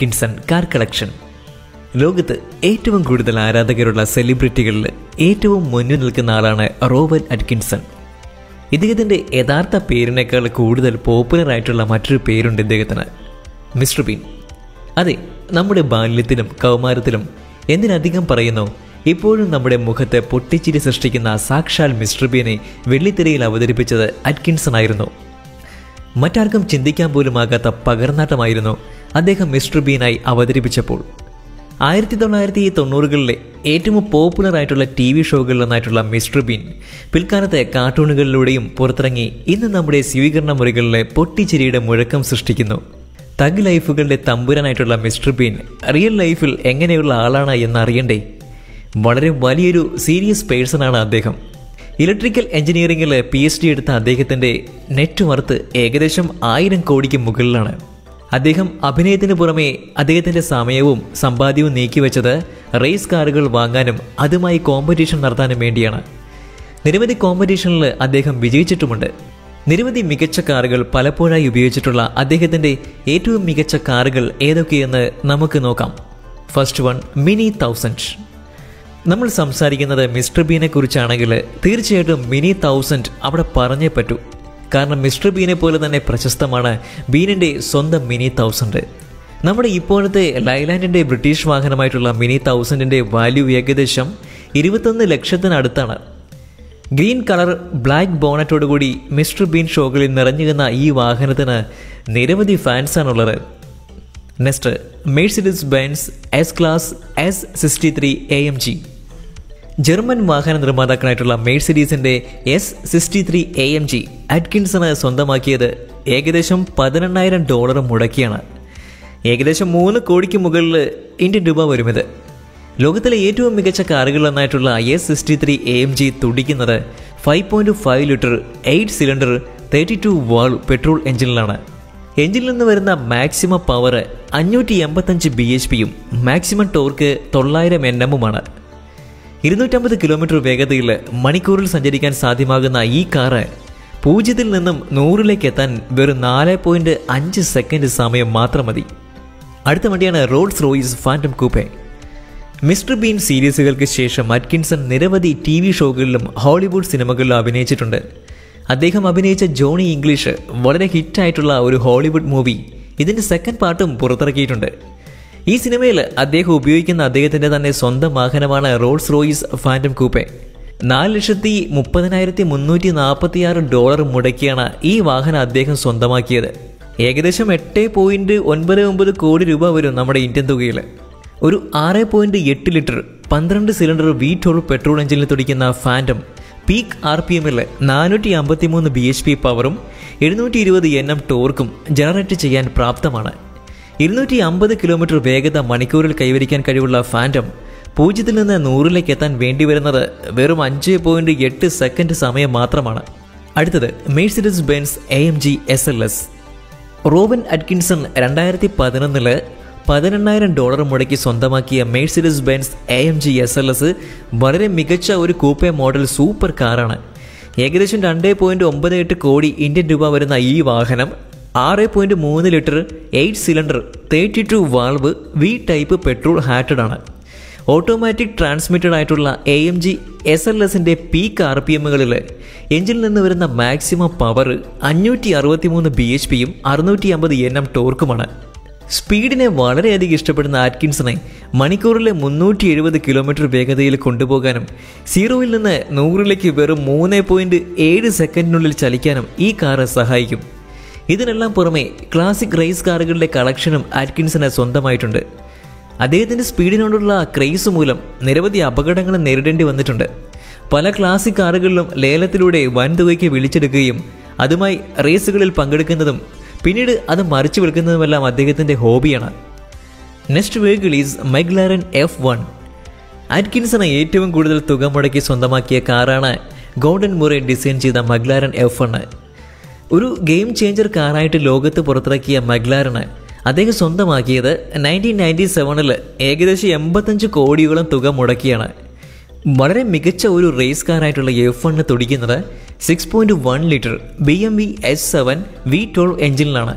Atkinson car collection ലോകത്ത് ഏറ്റവും കൂടുതൽ ആരാധകരുള്ള സെലിബ്രിറ്റികളിൽ ഏറ്റവും മുന്നിൽ നിൽക്കുന്ന ആളാണ് റോബർട്ട് അറ്റ്കിൻസൺ ഇദ്ദേഹത്തിൻ്റെ യഥാർത്ഥ പേരിനേക്കാൾ കൂടുതൽ പോപ്പുലർ ആയിട്ടുള്ള മറ്റൊരു പേരുണ്ട് ഇദ്ദേഹത്തിന് മിസ്റ്റർ ബീൻ അതെ നമ്മുടെ ബാല്യത്തിലും കൗമാരത്തിലും എന്തിനധികം പറയുന്നു ഇപ്പോഴും നമ്മുടെ മുഖത്ത് പൊട്ടിച്ചിരി സൃഷ്ടിക്കുന്ന സാക്ഷാൽ മിസ്റ്റർ ബീനെ വെള്ളിത്തിരയിൽ അവതരിപ്പിച്ചത് അറ്റ്കിൻസൺ ആയിരുന്നു മറ്റാർക്കും ചിന്തിക്കാൻ പോലുമാകാത്ത പകർന്നാട്ടമായിരുന്നു അദ്ദേഹം മിസ്റ്റർ ബീനായി അവതരിപ്പിച്ചപ്പോൾ ആയിരത്തി തൊള്ളായിരത്തി തൊണ്ണൂറുകളിലെ ഏറ്റവും പോപ്പുലർ ആയിട്ടുള്ള ടി വി ഷോകളിലൊന്നായിട്ടുള്ള മിസ്റ്റർ ബീൻ പിൽക്കാലത്തെ കാർട്ടൂണുകളിലൂടെയും പുറത്തിറങ്ങി ഇന്ന് നമ്മുടെ സ്വീകരണ മുറികളിലെ പൊട്ടിച്ചിരിയുടെ മുഴക്കം സൃഷ്ടിക്കുന്നു തഗ് ലൈഫുകളുടെ തമ്പുരാനായിട്ടുള്ള മിസ്റ്റർ ബീൻ റിയൽ ലൈഫിൽ എങ്ങനെയുള്ള ആളാണ് എന്നറിയണ്ടേ വളരെ വലിയൊരു സീരിയസ് പേഴ്സണാണ് അദ്ദേഹം ഇലക്ട്രിക്കൽ എഞ്ചിനീയറിംഗിൽ പി എച്ച് ഡി എടുത്ത അദ്ദേഹത്തിൻ്റെ നെറ്റ് വർത്ത് ഏകദേശം ആയിരം കോടിക്ക് മുകളിലാണ് അദ്ദേഹം അഭിനയത്തിന് പുറമെ അദ്ദേഹത്തിൻ്റെ സമയവും സമ്പാദ്യവും നീക്കിവെച്ചത് റേസ് കാറുകൾ വാങ്ങാനും അതുമായി കോമ്പറ്റീഷൻ നടത്താനും വേണ്ടിയാണ് നിരവധി കോമ്പറ്റീഷനിൽ അദ്ദേഹം വിജയിച്ചിട്ടുമുണ്ട് നിരവധി മികച്ച കാറുകൾ പലപ്പോഴായി ഉപയോഗിച്ചിട്ടുള്ള അദ്ദേഹത്തിൻ്റെ ഏറ്റവും മികച്ച കാറുകൾ ഏതൊക്കെയെന്ന് നമുക്ക് നോക്കാം ഫസ്റ്റ് വൺ മിനി തൗസൻഡ് നമ്മൾ സംസാരിക്കുന്നത് മിസ്റ്റർ ബീനെ കുറിച്ചാണെങ്കിൽ തീർച്ചയായിട്ടും മിനി തൗസൻഡ് അവിടെ പറഞ്ഞേ പറ്റൂ കാരണം മിസ്റ്റർ ബീനെ പോലെ തന്നെ പ്രശസ്തമാണ് ബീനിൻ്റെ സ്വന്തം മിനി തൗസൻഡ് നമ്മുടെ ഇപ്പോഴത്തെ ലൈലാൻഡിൻ്റെ ബ്രിട്ടീഷ് വാഹനമായിട്ടുള്ള മിനി തൗസൻഡിൻ്റെ വാല്യൂ ഏകദേശം ഇരുപത്തൊന്ന് ലക്ഷത്തിനടുത്താണ് ഗ്രീൻ കളർ ബ്ലാക്ക് ബോണറ്റോടുകൂടി മിസ്റ്റർ ബീൻ ഷോകളിൽ നിറഞ്ഞുകുന്ന ഈ വാഹനത്തിന് നിരവധി ഫാൻസാണുള്ളത് next Mercedes Benz S class S sixty three A M G German വാഹന നിർമ്മാതാക്കളായിട്ടുള്ള മേഴ്സിഡീസിന്റെ S sixty three A M G അറ്റ്കിൻസണ് സ്വന്തമാക്കിയത് ഏകദേശം പതിനെണ്ണായിരം ഡോളർ മുടക്കിയാണ് ഏകദേശം മൂന്ന് കോടിക്ക് മുകളിൽ ഇന്ത്യൻ രൂപ വരും ഇത് ലോകത്തിലെ ഏറ്റവും മികച്ച കാറുകളിലൊന്നായിട്ടുള്ള S sixty three A M G തുടിക്കുന്നത് five point five litre eight cylinder thirty two valve petrol എഞ്ചിനിലാണ് എഞ്ചിനിൽ നിന്ന് വരുന്ന മാക്സിമം പവർ അഞ്ഞൂറ്റി എൺപത്തഞ്ച് ബി എച്ച് പിയും മാക്സിമം ടോർക്ക് തൊള്ളായിരം എൻ എമ്മുമാണ് ഇരുന്നൂറ്റമ്പത് കിലോമീറ്റർ വേഗതയിൽ മണിക്കൂറിൽ സഞ്ചരിക്കാൻ സാധ്യമാകുന്ന ഈ കാറ് പൂജ്യത്തിൽ നിന്നും നൂറിലേക്ക് എത്താൻ വെറും നാല് പോയിന്റ് അഞ്ച് സെക്കൻഡ് സമയം മാത്രം മതി അടുത്ത വണ്ടിയാണ് Rolls Royce Phantom coupe Mr Bean സീരീസുകൾക്ക് ശേഷം അറ്റ്കിൻസൺ നിരവധി ടി വി ഷോകളിലും ഹോളിവുഡ് സിനിമകളിലും അഭിനയിച്ചിട്ടുണ്ട് അദ്ദേഹം അഭിനയിച്ച ജോണി ഇംഗ്ലീഷ് വളരെ ഹിറ്റായിട്ടുള്ള ഒരു ഹോളിവുഡ് മൂവി ഇതിൻ്റെ സെക്കൻഡ് പാർട്ടും പുറത്തിറക്കിയിട്ടുണ്ട് ഈ സിനിമയിൽ അദ്ദേഹം ഉപയോഗിക്കുന്ന അദ്ദേഹത്തിൻ്റെ തന്നെ സ്വന്തം വാഹനമാണ് റോൾസ് റോയിസ് ഫാൻറ്റം കൂപ്പെ നാല് ലക്ഷത്തി മുപ്പതിനായിരത്തി മുന്നൂറ്റി നാൽപ്പത്തി ആറ് ഡോളർ മുടക്കിയാണ് ഈ വാഹനം അദ്ദേഹം സ്വന്തമാക്കിയത് ഏകദേശം എട്ട് പോയിന്റ് ഒൻപത് ഒമ്പത് കോടി രൂപ വരും നമ്മുടെ ഇന്ത്യൻ തുകയിൽ ഒരു ആറ് പോയിന്റ് എട്ട് ലിറ്റർ പന്ത്രണ്ട് സിലിണ്ടർ വി ട്വൽവ് പെട്രോൾ എഞ്ചിനിൽ തുടിക്കുന്ന ഫാൻറ്റം പീക്ക് ആർ പി എമ്മിൽ നാനൂറ്റി അമ്പത്തി മൂന്ന് ബി എച്ച് പി പവറും എഴുന്നൂറ്റി ഇരുപത് എൻ എം ടോർക്കും ജനറേറ്റ് ചെയ്യാൻ പ്രാപ്തമാണ് ഇരുന്നൂറ്റി അമ്പത് കിലോമീറ്റർ വേഗത മണിക്കൂറിൽ കൈവരിക്കാൻ കഴിവുള്ള ഫാൻറ്റം പൂജ്യത്തിൽ നിന്ന് നൂറിലേക്ക് എത്താൻ വേണ്ടി വരുന്നത് വെറും അഞ്ച് പോയിന്റ് എട്ട് സെക്കൻഡ് സമയം മാത്രമാണ് അടുത്തത് Mercedes Benz A M G S L S Rowan Atkinson രണ്ടായിരത്തി പതിനൊന്നില് പതിനെണ്ണായിരം ഡോളർ മുടക്കി സ്വന്തമാക്കിയ Mercedes Benz A M G S L S വളരെ മികച്ച ഒരു കൂപ്പെ മോഡൽ സൂപ്പർ കാറാണ് ഏകദേശം രണ്ട് പോയിന്റ് ഒമ്പത് എട്ട് കോടി ഇന്ത്യൻ രൂപ വരുന്ന ഈ വാഹനം ആറ് പോയിന്റ് മൂന്ന് litre eight cylinder thirty two valve V type petrol ഹാറ്റഡ് ആണ് ഓട്ടോമാറ്റിക് ട്രാൻസ്മിറ്റഡ് ആയിട്ടുള്ള A M G S L എസിൻ്റെ പീക്ക് ആർ പി എമ്മുകളിൽ എഞ്ചിനിൽ നിന്ന് വരുന്ന മാക്സിമം പവർ അഞ്ഞൂറ്റി അറുപത്തി മൂന്ന് ബി എച്ച് പിയും അറുന്നൂറ്റി അമ്പത് എൻ എം ടോർക്കുമാണ് സ്പീഡിനെ വളരെയധികം ഇഷ്ടപ്പെടുന്ന ആറ്റ്കിൻസണെ മണിക്കൂറിലെ മുന്നൂറ്റി എഴുപത് കിലോമീറ്റർ വേഗതയിൽ കൊണ്ടുപോകാനും സീറോയിൽ നിന്ന് നൂറിലേക്ക് വെറും മൂന്ന് പോയിന്റ് ഏഴ് സെക്കൻഡിനുള്ളിൽ ചലിക്കാനും ഈ കാറ് സഹായിക്കും ഇതിനെല്ലാം പുറമെ ക്ലാസിക് റേസ് കാറുകളുടെ കളക്ഷനും ആറ്റ്കിൻസന് സ്വന്തമായിട്ടുണ്ട് അദ്ദേഹത്തിൻ്റെ സ്പീഡിനോടുള്ള ക്രേസ് മൂലം നിരവധി അപകടങ്ങൾ നേരിടേണ്ടി വന്നിട്ടുണ്ട് പല ക്ലാസിക് കാറുകളിലും ലേലത്തിലൂടെ വൻതുകയ്ക്ക് വിളിച്ചെടുക്കുകയും അതുമായി റേസുകളിൽ പങ്കെടുക്കുന്നതും പിന്നീട് അത് മറിച്ചു വിൽക്കുന്നതുമെല്ലാം അദ്ദേഹത്തിൻ്റെ ഹോബിയാണ് next vehicle is McLaren F one ആറ്റ്കിൻസണ് ഏറ്റവും കൂടുതൽ തുക മുടക്കി സ്വന്തമാക്കിയ കാറാണ് ഗോൾഡൻ മുറെ ഡിസൈൻ ചെയ്ത മഗ്ലാരൻ എഫ് വൺ ഒരു ഗെയിം ചേഞ്ചർ കാറായിട്ട് ലോകത്ത് പുറത്തിറക്കിയ മഗ്ലാരന് അദ്ദേഹം സ്വന്തമാക്കിയത് നയൻറ്റീൻ നയൻറ്റി സെവനിൽ ഏകദേശം എൺപത്തഞ്ച് കോടിയോളം തുക മുടക്കിയാണ് വളരെ മികച്ച ഒരു റേസ് കാറായിട്ടുള്ള എഫ് വണ്ണ് തുടിക്കുന്നത് six point one litre B M V S seven V twelve എഞ്ചിനിലാണ്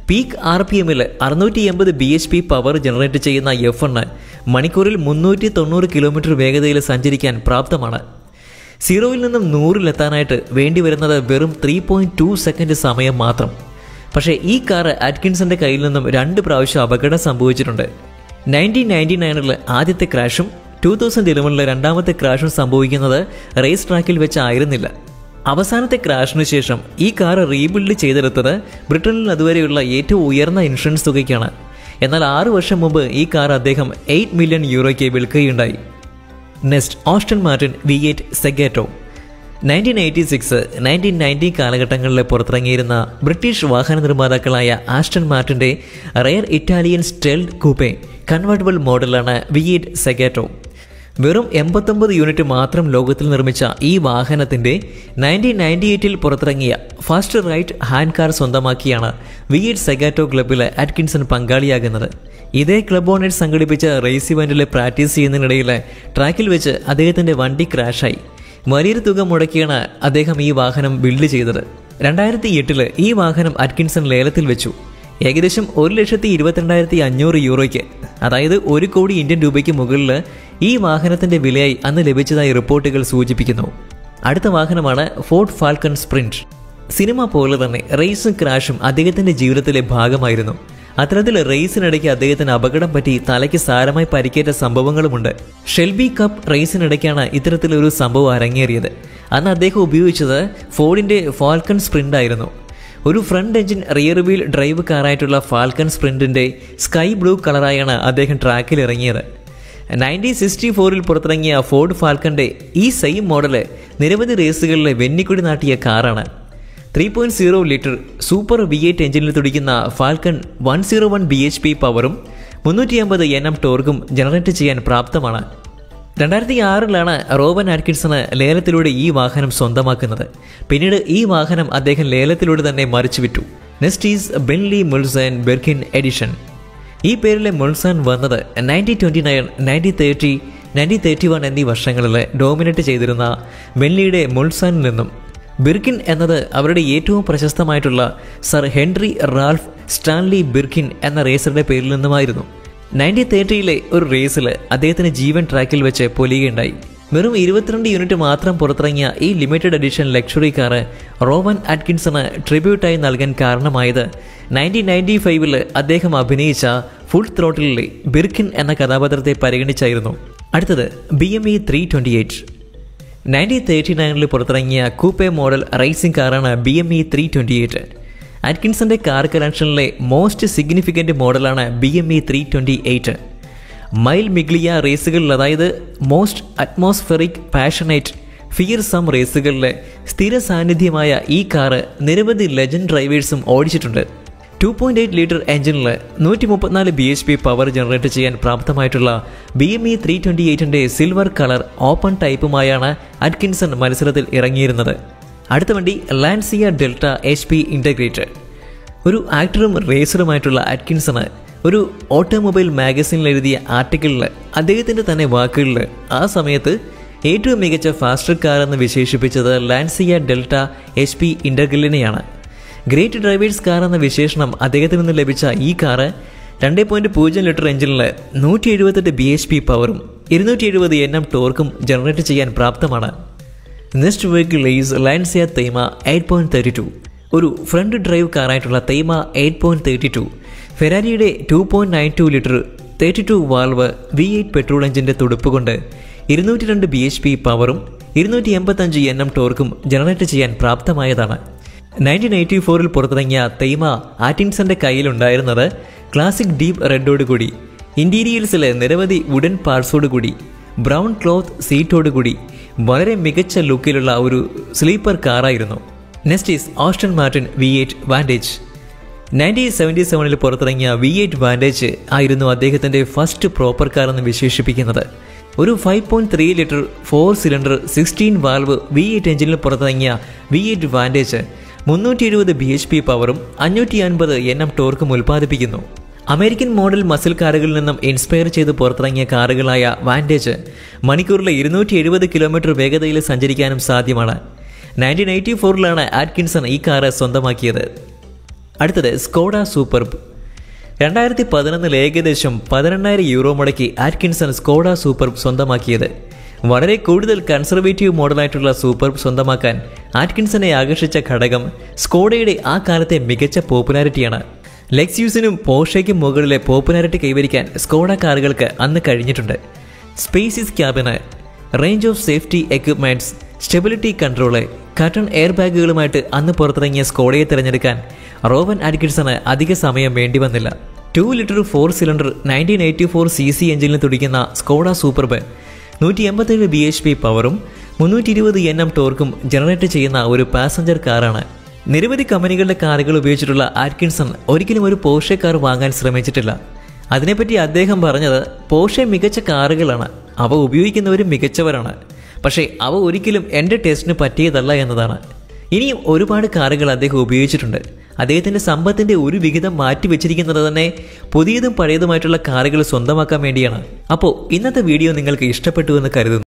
പീക്ക് ആർ പി എമ്മിൽ അറുന്നൂറ്റി എൺപത് B H P power generate ചെയ്യുന്ന എഫ് എണ്ണ് മണിക്കൂറിൽ മുന്നൂറ്റി തൊണ്ണൂറ് കിലോമീറ്റർ വേഗതയിൽ സഞ്ചരിക്കാൻ പ്രാപ്തമാണ് സീറോയിൽ നിന്നും നൂറിലെത്താനായിട്ട് വേണ്ടി വരുന്നത് വെറും ത്രീ പോയിൻറ്റ് ടു സെക്കൻഡ് സമയം മാത്രം പക്ഷേ ഈ കാറ് അറ്റ്കിൻസന്റെ കയ്യിൽ നിന്നും രണ്ട് പ്രാവശ്യം അപകടം സംഭവിച്ചിട്ടുണ്ട് നയൻറ്റീൻ നയൻറ്റി നയനിൽ ആദ്യത്തെ ക്രാഷും ടൂ തൗസൻഡ് ഇലവനിലെ രണ്ടാമത്തെ ക്രാഷും സംഭവിക്കുന്നത് റേസ് ട്രാക്കിൽ വെച്ചായിരുന്നില്ല അവസാനത്തെ ക്രാഷിന് ശേഷം ഈ കാർ റീബിൽഡ് ചെയ്തെടുത്തത് ബ്രിട്ടനിൽ അതുവരെയുള്ള ഏറ്റവും ഉയർന്ന ഇൻഷുറൻസ് തുകയ്ക്കാണ് എന്നാൽ ആറ് വർഷം മുമ്പ് ഈ കാർ അദ്ദേഹം എയ്റ്റ് മില്യൺ യൂറോയ്ക്ക് വിൽക്കുകയുണ്ടായി next Aston Martin V eight Zagato nineteen eighty six nineteen ninety കാലഘട്ടങ്ങളിൽ പുറത്തിറങ്ങിയിരുന്ന ബ്രിട്ടീഷ് വാഹന നിർമ്മാതാക്കളായ ആസ്റ്റൺ മാർട്ടിൻ്റെ rare Italian styled coupe convertible മോഡലാണ് വി എയ്റ്റ് സെഗേറ്റോ വെറും എൺപത്തൊമ്പത് യൂണിറ്റ് മാത്രം ലോകത്തിൽ നിർമ്മിച്ച ഈ വാഹനത്തിൻ്റെ നയൻറ്റീൻ നയൻറ്റി എയ്റ്റിൽ പുറത്തിറങ്ങിയ ഫസ്റ്റ് റൈറ്റ് ഹാൻഡ് കാർ സ്വന്തമാക്കിയാണ് വി എയ്റ്റ് സെഗാറ്റോ ക്ലബ്ബിലെ അറ്റ്കിൻസൺ പങ്കാളിയാകുന്നത് ഇതേ ക്ലബ് ഓണേഴ്സ് സംഘടിപ്പിച്ച റേസ് ഇവൻറ്റിൽ പ്രാക്ടീസ് ചെയ്യുന്നതിനിടയിൽ ട്രാക്കിൽ വെച്ച് അദ്ദേഹത്തിൻ്റെ വണ്ടി ക്രാഷായി വലിയൊരു തുക മുടക്കിയാണ് അദ്ദേഹം ഈ വാഹനം ബിൽഡ് ചെയ്തത് രണ്ടായിരത്തി എട്ടില് ഈ വാഹനം അറ്റ്കിൻസൺ ലേലത്തിൽ വെച്ചു ഏകദേശം ഒരു ലക്ഷത്തി ഇരുപത്തിരണ്ടായിരത്തി അഞ്ഞൂറ് യൂറോയ്ക്ക് അതായത് ഒരു കോടി ഇന്ത്യൻ രൂപയ്ക്ക് മുകളിൽ ഈ വാഹനത്തിന്റെ വിലയായി അന്ന് ലഭിച്ചതായി റിപ്പോർട്ടുകൾ സൂചിപ്പിക്കുന്നു അടുത്ത വാഹനമാണ് ഫോർഡ് ഫാൽക്കൺ സ്പ്രിന്റ് സിനിമ പോലെ തന്നെ റേസും ക്രാഷും അദ്ദേഹത്തിന്റെ ജീവിതത്തിലെ ഭാഗമായിരുന്നു അത്തരത്തിൽ റേസിനിടയ്ക്ക് അദ്ദേഹത്തിന് അപകടം പറ്റി തലയ്ക്ക് സാരമായി പരിക്കേറ്റ സംഭവങ്ങളുമുണ്ട് ഷെൽബി കപ്പ് റേസിനിടയ്ക്കാണ് ഇത്തരത്തിലൊരു സംഭവം അരങ്ങേറിയത് അന്ന് അദ്ദേഹം ഉപയോഗിച്ചത് ഫോർഡിന്റെ ഫാൽക്കൺ സ്പ്രിന്റ് ആയിരുന്നു ഒരു front engine rear wheel drive കാറായിട്ടുള്ള ഫാൽക്കൺ സ്പ്രിന്റിന്റെ സ്കൈ ബ്ലൂ കളറായാണ് അദ്ദേഹം ട്രാക്കിൽ ഇറങ്ങിയത് നയൻറ്റീൻ സിക്സ്റ്റി ഫോറിൽ പുറത്തിറങ്ങിയ ഫോർഡ് ഫാൽക്കന്റെ ഈ സെയിം മോഡല് നിരവധി റേസുകളിൽ വെന്നിക്കുടി നാട്ടിയ കാറാണ് three point zero litre super V eight എഞ്ചിനിൽ തുടിക്കുന്ന Falcon one zero one B H P പവറും മുന്നൂറ്റി അമ്പത് എൻ എം ടോർക്കും ജനറേറ്റ് ചെയ്യാൻ പ്രാപ്തമാണ് രണ്ടായിരത്തി ആറിലാണ് റോബൻ ആറ്റ്കിൻസണ് ലേലത്തിലൂടെ ഈ വാഹനം സ്വന്തമാക്കുന്നത് പിന്നീട് ഈ വാഹനം അദ്ദേഹം ലേലത്തിലൂടെ തന്നെ മറിച്ചുവിറ്റു next is Bentley Mulsanne Birkin edition ഈ പേരിലെ മുൾസാൻ വന്നത് nineteen twenty nine nineteen thirty nineteen thirty one എന്നീ വർഷങ്ങളിൽ ഡോമിനേറ്റ് ചെയ്തിരുന്ന ബെൻലിയുടെ മുൾസാനിൽ നിന്നും ബിർക്കിൻ എന്നത് അവരുടെ ഏറ്റവും പ്രശസ്തമായിട്ടുള്ള Sir Henry Ralph Stanley Birkin എന്ന റേസറുടെ പേരിൽ നിന്നുമായിരുന്നു നയൻറ്റീൻ തേർട്ടിയിലെ ഒരു റേസിൽ അദ്ദേഹത്തിന് ജീവൻ ട്രാക്കിൽ വെച്ച് പൊലിയുകയുണ്ടായി വെറും ഇരുപത്തിരണ്ട് യൂണിറ്റ് മാത്രം പുറത്തിറങ്ങിയ ഈ limited edition luxury car Rowan അറ്റ്കിൻസണ് ട്രിബ്യൂട്ടായി നൽകാൻ കാരണമായത് നയൻറ്റീൻ നയൻറ്റി ഫൈവിൽ അദ്ദേഹം അഭിനയിച്ച ഫുൾ ത്രോട്ടിലെ ബിർക്കിൻ എന്ന കഥാപാത്രത്തെ പരിഗണിച്ചായിരുന്നു അടുത്തത് B M E three twenty eight nineteen thirty നയനിൽ പുറത്തിറങ്ങിയ കൂപ്പെ മോഡൽ റേസിംഗ് കാറാണ് B M E three twenty eight അറ്റ്കിൻസന്റെ കാർ കളക്ഷനിലെ മോസ്റ്റ് സിഗ്നിഫിക്കൻറ്റ് മോഡലാണ് B M E three twenty eight Mille Miglia റേസുകളിൽ അതായത് most atmospheric passionate fearsome റേസുകളിലെ സ്ഥിര സാന്നിധ്യമായ ഈ കാറ് നിരവധി ലെജൻഡ് ഡ്രൈവേഴ്സും ഓടിച്ചിട്ടുണ്ട് ടു പോയിന്റ് എയ്റ്റ് ലിറ്റർ എഞ്ചിനിൽ നൂറ്റി മുപ്പത്തിനാല് B H P power generate ചെയ്യാൻ പ്രാപ്തമായിട്ടുള്ള B M E three twenty എയ്റ്റിൻ്റെ സിൽവർ കളർ ഓപ്പൺ ടൈപ്പുമായാണ് അറ്റ്കിൻസൺ മത്സരത്തിൽ ഇറങ്ങിയിരുന്നത് അടുത്ത വണ്ടി Lancia Delta H P integrated ഒരു ആക്ടറും റേസറുമായിട്ടുള്ള അറ്റ്കിൻസണ് ഒരു ഓട്ടോമൊബൈൽ മാഗസിനിൽ എഴുതിയ ആർട്ടിക്കിളിൽ അദ്ദേഹത്തിൻ്റെ തന്നെ വാക്കുകളിൽ ആ സമയത്ത് ഏറ്റവും മികച്ച ഫാസ്റ്റർ കാർ എന്ന് വിശേഷിപ്പിച്ചത് ലാൻസിയ ഡെൽറ്റ എച്ച് പി ഇൻ്റർഗ്രില്ലിനെയാണ് ഗ്രേറ്റ് ഡ്രൈവേഴ്സ് കാർ എന്ന വിശേഷണം അദ്ദേഹത്തിൽ നിന്ന് ലഭിച്ച ഈ കാറ് രണ്ട് പോയിന്റ് പൂജ്യം ലിറ്റർ എഞ്ചിനിൽ നൂറ്റി എഴുപത്തെട്ട് ബി എച്ച് പി പവറും ഇരുന്നൂറ്റി എഴുപത് എൻ എം ടോർക്കും ജനറേറ്റ് ചെയ്യാൻ പ്രാപ്തമാണ് next vehicle is Lancia Thema eight point thirty two ഒരു ഫ്രണ്ട് ഡ്രൈവ് കാറായിട്ടുള്ള Thema eight point thirty two ഫെരാരിയുടെ two point nine two litre thirty two valve V eight petrol എഞ്ചിൻ്റെ തുടുപ്പ് കൊണ്ട് ഇരുന്നൂറ്റി രണ്ട് ബി എച്ച് പി പവറും ഇരുന്നൂറ്റി എൺപത്തഞ്ച് എൻ എം ടോർക്കും ജനറേറ്റ് ചെയ്യാൻ പ്രാപ്തമായതാണ് നയൻറ്റീൻ എയ്റ്റി ഫോറിൽ പുറത്തിറങ്ങിയ തെയ്മ ആറ്റിൻസന്റെ കയ്യിലുണ്ടായിരുന്നത് ക്ലാസിക് ഡീപ്പ് റെഡോട് കൂടി ഇന്റീരിയൽസിലെ നിരവധി വുഡൻ പാർട്സോട് കൂടി ബ്രൗൺ ക്ലോത്ത് സീറ്റോട് കൂടി വളരെ മികച്ച ലുക്കിലുള്ള ഒരു സ്ലീപ്പർ കാറായിരുന്നു next is Aston Martin V eight Vantage nineteen seventy സെവനിൽ പുറത്തിറങ്ങിയ വി എയ്റ്റ് വാൻറ്റേജ് ആയിരുന്നു അദ്ദേഹത്തിൻ്റെ ഫസ്റ്റ് പ്രോപ്പർ കാർ എന്ന് വിശേഷിപ്പിക്കുന്നത് ഒരു five point three litre four cylinder sixteen valve V eight എഞ്ചിനിൽ പുറത്തിറങ്ങിയ വി എയ്റ്റ് വാൻറ്റേജ് മുന്നൂറ്റി എഴുപത് ബി എച്ച് പി പവറും അഞ്ഞൂറ്റി അൻപത് എൻ എം ടോർക്കും ഉൽപ്പാദിപ്പിക്കുന്നു അമേരിക്കൻ മോഡൽ മസിൽ കാറുകളിൽ നിന്നും ഇൻസ്പയർ ചെയ്ത് പുറത്തിറങ്ങിയ കാറുകളായ വാൻറ്റേജ് മണിക്കൂറിൽ ഇരുന്നൂറ്റി എഴുപത് കിലോമീറ്റർ വേഗതയിൽ സഞ്ചരിക്കാനും സാധ്യമാണ് നയൻറ്റീൻ എയ്റ്റി ഫോറിലാണ് ആറ്റ്കിൻസൺ ഈ കാറ് സ്വന്തമാക്കിയത് അടുത്തത് സ്കോഡ സൂപ്പർബ് രണ്ടായിരത്തി പതിനൊന്നിൽ ഏകദേശം പതിനെണ്ണായിരം യൂറോ മുടക്കി ആറ്റ്കിൻസൺ സ്കോഡ സൂപ്പർബ് സ്വന്തമാക്കിയത് വളരെ കൂടുതൽ കൺസർവേറ്റീവ് മോഡലായിട്ടുള്ള സൂപ്പർബ് സ്വന്തമാക്കാൻ ആറ്റ്കിൻസനെ ആകർഷിച്ച ഘടകം സ്കോഡയുടെ ആ കാലത്തെ മികച്ച പോപ്പുലാരിറ്റിയാണ് ലെക്സ്യൂസിനും പോഷയ്ക്കും മുകളിലെ പോപ്പുലാരിറ്റി കൈവരിക്കാൻ സ്കോഡ കാറുകൾക്ക് അന്ന് കഴിഞ്ഞിട്ടുണ്ട് spacious cabin range of safety equipments stability control curtain air ബാഗുകളുമായിട്ട് അന്ന് പുറത്തിറങ്ങിയ സ്കോഡയെ തിരഞ്ഞെടുക്കാൻ റോവൻ അഡ്കിൻസണ് അധിക സമയം വേണ്ടി വന്നില്ല two litre four cylinder nineteen eighty four C C എഞ്ചിനിൽ തുടിക്കുന്ന സ്കോഡ സൂപ്പർബ് നൂറ്റി എൺപത്തേഴ് ബി എച്ച് പി പവറും മുന്നൂറ്റി ഇരുപത് എൻ എം ടോർക്കും ജനറേറ്റ് ചെയ്യുന്ന ഒരു പാസഞ്ചർ കാറാണ് നിരവധി കമ്പനികളുടെ കാറുകൾ ഉപയോഗിച്ചിട്ടുള്ള ആറ്റ്കിൻസൺ ഒരിക്കലും ഒരു പോഷെ കാർ വാങ്ങാൻ ശ്രമിച്ചിട്ടില്ല അതിനെപ്പറ്റി അദ്ദേഹം പറഞ്ഞത് പോഷെ മികച്ച കാറുകളാണ് അവ ഉപയോഗിക്കുന്നവരും മികച്ചവരാണ് പക്ഷേ അവ ഒരിക്കലും എൻ്റെ ടേസ്റ്റിന് പറ്റിയതല്ല എന്നതാണ് ഇനിയും ഒരുപാട് കാറുകൾ അദ്ദേഹം ഉപയോഗിച്ചിട്ടുണ്ട് അദ്ദേഹത്തിൻ്റെ സമ്പത്തിൻ്റെ ഒരു വിഹിതം മാറ്റി വെച്ചിരിക്കുന്നത് തന്നെ പുതിയതും പഴയതുമായിട്ടുള്ള കാറുകൾ സ്വന്തമാക്കാൻ വേണ്ടിയാണ് അപ്പോൾ ഇന്നത്തെ വീഡിയോ നിങ്ങൾക്ക് ഇഷ്ടപ്പെട്ടു എന്ന് കരുതുന്നു